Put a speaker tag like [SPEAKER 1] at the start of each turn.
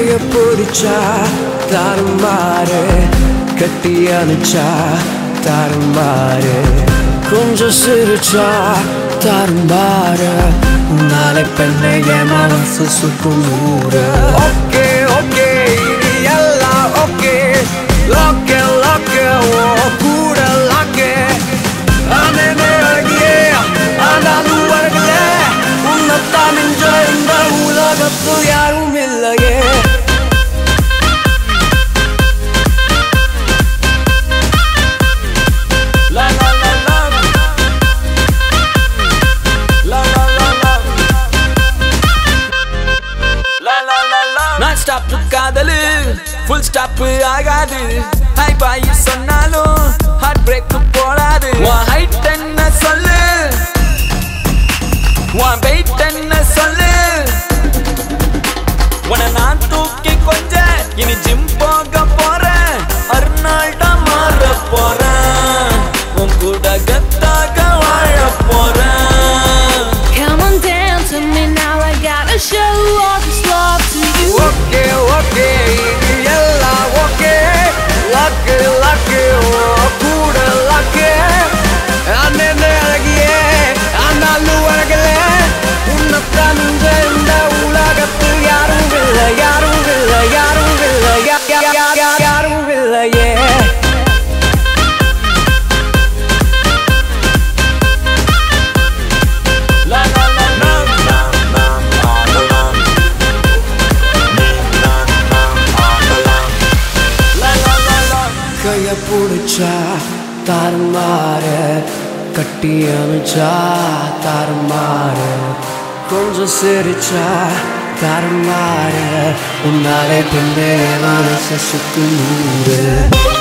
[SPEAKER 1] கைய பிடிச்சா தாறுமாறு கட்டி அணைச்சா தாறுமாறு கொஞ்சம் சிரிச்சா தாறுமாறு நாளை பெண்ணை என் மனசு சுக்கும் நூறு ஓகே ஓகே இது எல்லாம் ஓகே லாக்கே லாக்கே ஓ கூட லாக்கே அனே அழகியே ஆனாலும் அழகில உன்னத்தான் மிஞ்ச இந்த உலகத்தில் யாரும் இல்லையே La la la la La la la la La la la la நான் ஸ்டாப் காதலு ஃபுல் ஸ்டாப் ஆகாது ஹை பாய் சொன்னாலும் ஹார்ட் பிரேக் போடாது உன் ஹைட் என்ன சொல்லு உன் வெயிட் என்ன சொல்லு உன்னை நான் தூக்கி கொஞ்ச இனி ஜிம் போக போறேன் அருணாள்டா மாற போறேன் உன் கூட கத்தாக வாழ போறேன்
[SPEAKER 2] Come on, dance with me now. I gotta show all this love to you.
[SPEAKER 1] Okay okay இது எல்லாம் ஓகே லக்கு லக்கு கூட லக்கு அண்ணன் அழகியே ஆனாலும் அழகல உன்னத்தான் இந்த இந்த உலகத்தில் யாரும் இல்லை யாரும் இல்லை யாரும் இல்லை யா- யா- யா- யா- யாரும் இல்லையே La la la la la La la la la கைய பிடிச்சா தாறுமாறு கட்டி அமைச்சா தாறுமாறு கொஞ்சம் சிரிச்சா தாறுமாறு உன்னாலே பின்னே மனசு சுத்து நூறு